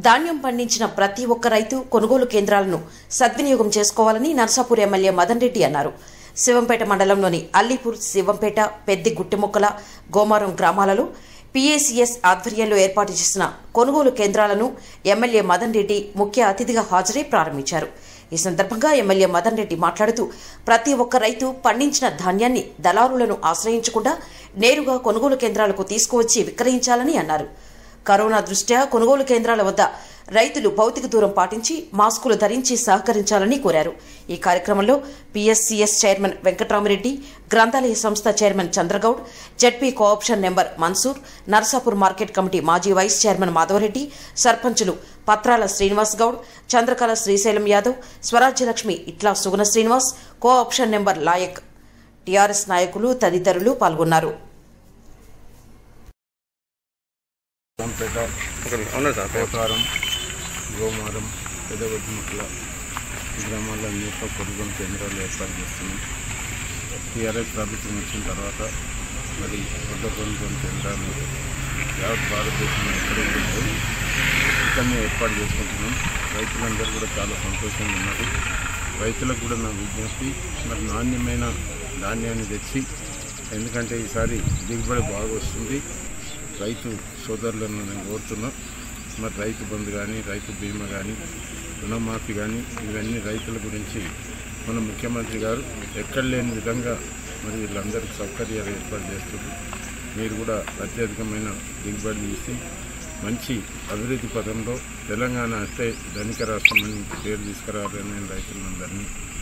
ధాన్యం పండించిన ప్రతి ఒక్క రైతు కొనుగోలు కేంద్రాలను సద్వినియోగం చేసుకోవాలని నర్సాపూర్ ఎమ్మెల్యే మదన్ రెడ్డి అన్నారు శివంపేట మండలంలోని అల్లీపూర్ శివంపేట పెద్ది గుట్టెముక్కల గోమారం గ్రామాలలో పీఏసీఎస్ ఆధ్వర్యంలో ఏర్పాటు చేసిన కొనుగోలు కేంద్రాలను ఎమ్మెల్యే మదన్ రెడ్డి ముఖ్య అతిథిగా హాజరై ప్రారంభించారు ఈ సందర్భంగా ఎమ్మెల్యే మదన్ రెడ్డి మాట్లాడుతూ ప్రతి ఒక్క రైతు పండించిన ధాన్యాన్ని దళారులను ఆశ్రయించకుండా నేరుగా కొనుగోలు కేంద్రాలకు తీసుకువచ్చి విక్రయించాలని అన్నారు కరోనా దృష్ట్యా కొనుగోలు కేంద్రాల వద్ద రైతులు భౌతిక దూరం పాటించి మాస్కులు ధరించి సహకరించాలని కోరారు ఈ కార్యక్రమంలో పీఎస్సీఎస్ చైర్మన్ వెంకట్రామరెడ్డి గ్రంథాలయ సంస్థ chairman Chandragoud ZP cooption member Mansoor Narsapur market committee మాజీ వైస్ చైర్మన్ మాధవరెడ్డి సర్పంచులు పత్రాల శ్రీనివాస్ గౌడ్ చంద్రకళ శ్రీశైలం యాదవ్ స్వరాజ్యలక్ష్మి ఇట్లా Suguna Srinivas cooption member Layak TRS నాయకులు తదితరులు పాల్గొన్నారు రాంపేట ఉన్నారు సార్ పోతారం గోమారం పెద్దగొడ్డిముట్ల ఈ గ్రామాల్లో అన్నింటిలో కొనుగోలు కేంద్రాలు ఏర్పాటు చేస్తున్నాం టీఆర్ఎస్ ప్రభుత్వం వచ్చిన తర్వాత మరి కొత్త కొనుగోలు కేంద్రాలు యావత్ భారతదేశంలో ఎక్కడ ఉన్నాయి ఇక్కడనే ఏర్పాటు చేసుకుంటున్నాం రైతులందరూ కూడా చాలా సంతోషంగా ఉన్నారు రైతులకు కూడా నా విజ్ఞప్తి మరి నాణ్యమైన ధాన్యాన్ని తెచ్చి ఎందుకంటే ఈసారి దిగుబడి బాగా వస్తుంది రైతు సోదరులను నేను కోరుతున్నా మరి రైతు బంధు కానీ రైతు బీమా కానీ రుణమాఫీ కానీ ఇవన్నీ రైతుల గురించి మన ముఖ్యమంత్రి గారు ఎక్కడ లేని విధంగా మరి వీళ్ళందరికీ సౌకర్యాలు ఏర్పాటు చేస్తున్నారు మీరు కూడా అత్యధికమైన దిగుబడి తీసి మంచి అభివృద్ధి పదంలో తెలంగాణ అంటే ధనిక రాష్ట్రం అని పేరు తీసుకురావాలని నేను రైతులందరినీ